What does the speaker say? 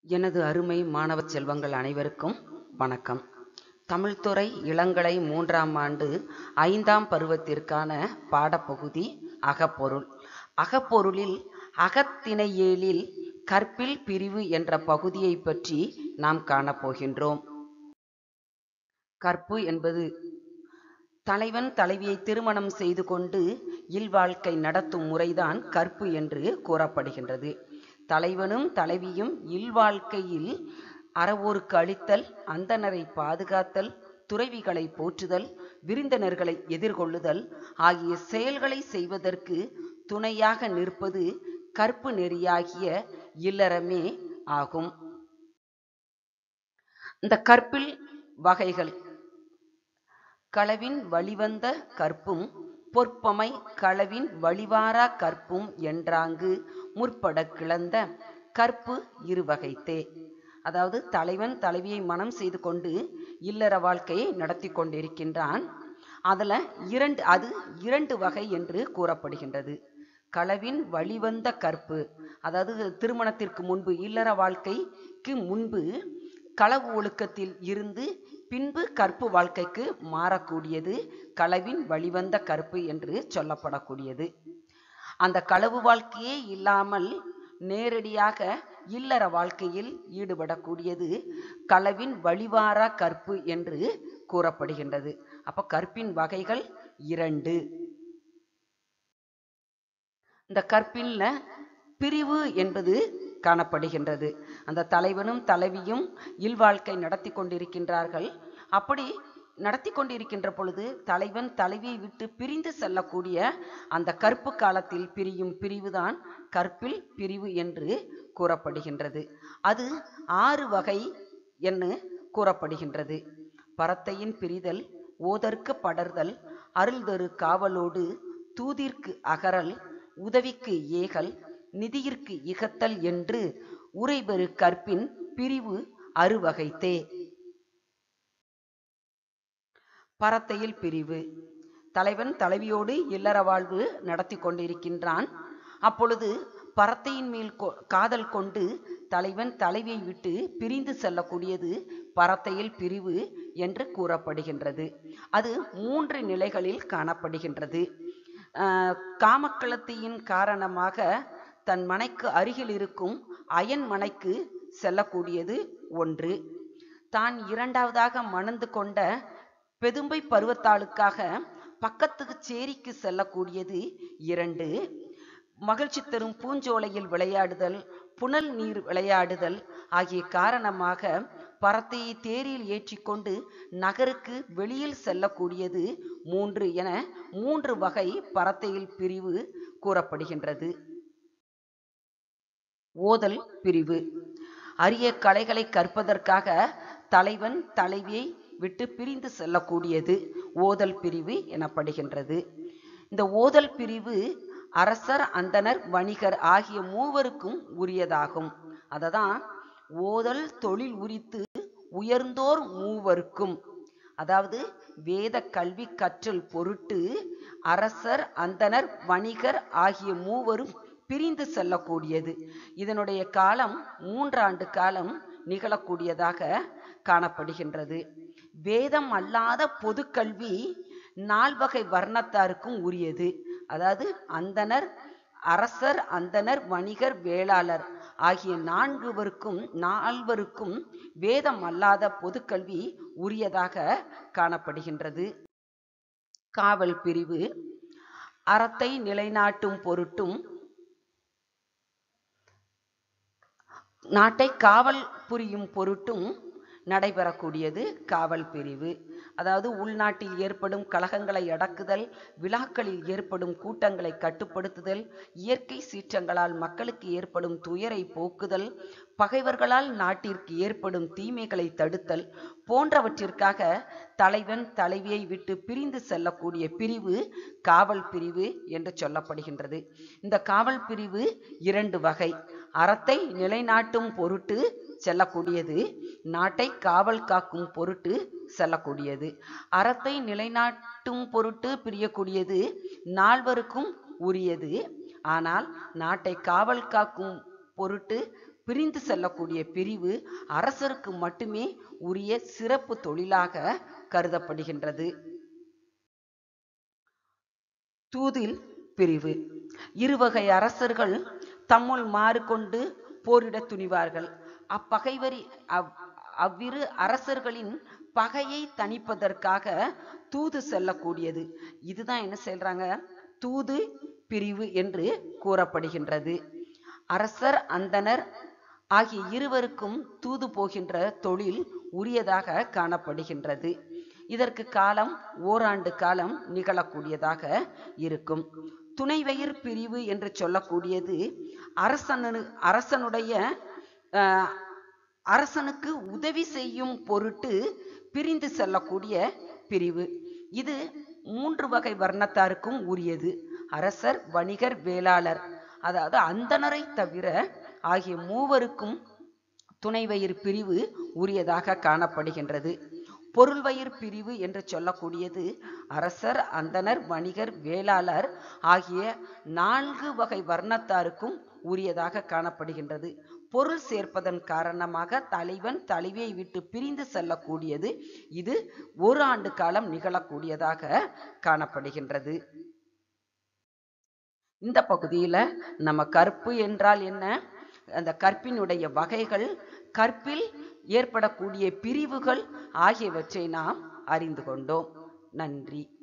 எனது அருமை மாணவ செல்வங்கள் அனைவருக்கும் வணக்கம் தமிழ்துறை இளங்கலை மூன்றாம் ஆண்டு ஐந்தாம் பருவத்திற்கான பாடப்பகுதி அகப்பொருள் அகப்பொருளில் அகத்திணையேலில் கற்பில் பிரிவு என்ற பகுதியை பற்றி நாம் காணப்போகின்றோம் கற்பு என்பது தலைவன் தலைவியை திருமணம் செய்து கொண்டு இல்வாழ்க்கை நடத்தும் முறைதான் கற்பு என்று கூறப்படுகின்றது தலைவனும் தலைவியும் இல்வாழ்க்கையில் அறவோருக்கு அளித்தல் அந்தனரை பாதுகாத்தல் துறவிகளை போற்றுதல் விருந்தினர்களை எதிர்கொள்ளுதல் ஆகிய செயல்களை செய்வதற்கு துணையாக நிற்பது கற்பு நெறியாகிய இல்லறமே ஆகும் இந்த கற்பில் வகைகள் களவின் வழிவந்த கற்பும் பொற்பமை களவின் வழிவாரா கற்பும் என்றாங்கு முற்பட கிளந்த கற்பு இருவகைத்தே அதாவது தலைவன் தலைவியை மனம் செய்து கொண்டு இல்லற வாழ்க்கையை நடத்தி கொண்டிருக்கின்றான் அதுல இரண்டு அது இரண்டு வகை என்று கூறப்படுகின்றது களவின் வழிவந்த கற்பு அதாவது திருமணத்திற்கு முன்பு இல்லற வாழ்க்கைக்கு முன்பு களவு ஒழுக்கத்தில் இருந்து பின்பு கற்பு வாழ்க்கைக்கு மாறக்கூடியது களவின் வழிவந்த கற்பு என்று சொல்லப்படக்கூடியது அந்த களவு வாழ்க்கையே இல்லாமல் நேரடியாக இல்லற வாழ்க்கையில் ஈடுபடக்கூடியது களவின் வழிவாரா கற்பு என்று கூறப்படுகின்றது அப்ப கற்பின் வகைகள் இரண்டு இந்த கற்பின்ல பிரிவு என்பது காணப்படுகின்றது அந்த தலைவனும் தலைவியும் இல்வாழ்க்கை நடத்தி கொண்டிருக்கின்றார்கள் அப்படி நடத்தி கொண்டிருக்கின்ற பொழுது தலைவன் தலைவியை விட்டு பிரிந்து செல்லக்கூடிய அந்த கற்பு காலத்தில் பிரியும் பிரிவுதான் கற்பில் பிரிவு என்று கூறப்படுகின்றது அது ஆறு வகை என்று கூறப்படுகின்றது பரத்தையின் பிரிதல் ஓதற்கு படர்தல் அருள்தரு காவலோடு தூதிற்கு அகரல் உதவிக்கு ஏகல் நிதியிற்கு இகத்தல் என்று உரைபெறு கற்பின் பிரிவு அறுவகைத்தே பரத்தையில் பிரிவு தலைவன் தலைவியோடு இல்லற வாழ்வு நடத்தி கொண்டிருக்கின்றான் அப்பொழுது பரத்தையின் மேல் காதல் கொண்டு தலைவன் தலைவியை விட்டு பிரிந்து செல்லக்கூடியது பரத்தையில் பிரிவு என்று கூறப்படுகின்றது அது மூன்று நிலைகளில் காணப்படுகின்றது காமக்களத்தியின் காரணமாக தன் மனைக்கு அருகில் இருக்கும் அயன் மனைக்கு செல்லக்கூடியது ஒன்று தான் இரண்டாவதாக மணந்து கொண்ட பெதும்பை பருவத்தாளுக்காக பக்கத்துக்கு சேரிக்கு செல்லக்கூடியது இரண்டு மகிழ்ச்சி தரும் பூஞ்சோலையில் விளையாடுதல் புனல் நீர் விளையாடுதல் ஆகிய காரணமாக பரத்தையை தேரில் ஏற்றிக்கொண்டு நகருக்கு வெளியில் செல்லக்கூடியது மூன்று என மூன்று வகை பரத்தையில் பிரிவு கூறப்படுகின்றது ஓதல் பிரிவு அரிய கலைகளை கற்பதற்காக தலைவன் தலைவியை விட்டு பிரிந்து செல்லக்கூடியது ஓதல் பிரிவு எனப்படுகின்றது இந்த ஓதல் பிரிவு அரசர் அந்தனர் வணிகர் ஆகிய மூவருக்கும் உரியதாகும் அததான் ஓதல் தொழில் உரித்து உயர்ந்தோர் மூவருக்கும் அதாவது வேத கல்வி கற்றல் பொருட்டு அரசர் அந்தனர் வணிகர் ஆகிய மூவரும் பிரிந்து செல்லக்கூடியது இதனுடைய காலம் மூன்றாண்டு காலம் நிகழக்கூடியதாக காணப்படுகின்றது வேதம் அல்லாத பொது கல்வி நால்வகை வர்ணத்தாருக்கும் உரியது அதாவது அந்தனர் அரசர் அந்தனர் வணிகர் வேளாளர் ஆகிய நான்குவருக்கும் நால்வருக்கும் வேதம் அல்லாத பொதுக்கல்வி உரியதாக காணப்படுகின்றது காவல் பிரிவு அறத்தை நிலைநாட்டும் பொருட்டும் நாட்டை காவல் புரியும் பொருட்டும் நடைபெறக்கூடியது காவல் பிரிவு அதாவது உள்நாட்டில் ஏற்படும் கலகங்களை அடக்குதல் விழாக்களில் ஏற்படும் கூட்டங்களை கட்டுப்படுத்துதல் இயற்கை சீற்றங்களால் மக்களுக்கு ஏற்படும் துயரை போக்குதல் பகைவர்களால் நாட்டிற்கு ஏற்படும் தீமைகளை தடுத்தல் போன்றவற்றிற்காக தலைவன் தலைவியை விட்டு பிரிந்து செல்லக்கூடிய பிரிவு காவல் பிரிவு என்று சொல்லப்படுகின்றது இந்த காவல் பிரிவு இரண்டு வகை அறத்தை நிலைநாட்டும் பொருட்டு செல்லக்கூடியது நாட்டை காவல் காக்கும் பொருட்டு செல்லக்கூடியது அறத்தை நிலைநாட்டும் பொருட்டு பிரியக்கூடியது நால்வருக்கும் உரியது ஆனால் நாட்டை காவல் காக்கும் பொருட்டு பிரிந்து செல்லக்கூடிய பிரிவு அரசருக்கு மட்டுமே உரிய சிறப்பு தொழிலாக கருதப்படுகின்றது தூதில் பிரிவு இருவகை அரசர்கள் தம்முள் மாறுகொண்டு போரிட துணிவார்கள் அப்பகைவரி அவ் அவ்விரு அரசர்களின் பகையை தணிப்பதற்காக தூது செல்லக்கூடியது இதுதான் என்ன சொல்றாங்க தூது பிரிவு என்று கூறப்படுகின்றது அரசர் அந்தனர் ஆகிய இருவருக்கும் தூது போகின்ற தொழில் உரியதாக காணப்படுகின்றது இதற்கு காலம் ஓராண்டு காலம் நிகழக்கூடியதாக இருக்கும் துணைவயிர் பிரிவு என்று சொல்லக்கூடியது அரசனு அரசனுடைய அஹ், அரசனுக்கு உதவி செய்யும் பொருட்டு பிரிந்து செல்லக்கூடிய பிரிவு இது மூன்று வகை வர்ணத்தாருக்கும் உரியது அரசர் வணிகர் வேளாளர் அதாவது அந்தணரை தவிர ஆகிய மூவருக்கும் துணைவயிர் பிரிவு உரியதாக காணப்படுகின்றது பொருள்வயிர் பிரிவு என்று சொல்லக்கூடியது அரசர் அந்தணர் வணிகர் வேளாளர் ஆகிய நான்கு வகை வர்ணத்தாருக்கும் உரியதாக காணப்படுகின்றது பொருள் சேர்ப்பதன் காரணமாக தலைவன் தலைவியை விட்டு பிரிந்து செல்லக்கூடியது இது ஒரு ஆண்டு காலம் நிகழக்கூடியதாக காணப்படுகின்றது இந்த பகுதியில நம்ம கற்பு என்றால் என்ன அந்த கற்பினுடைய வகைகள் கற்பில் ஏற்படக்கூடிய பிரிவுகள் ஆகியவற்றை நாம் அறிந்து கொண்டோம் நன்றி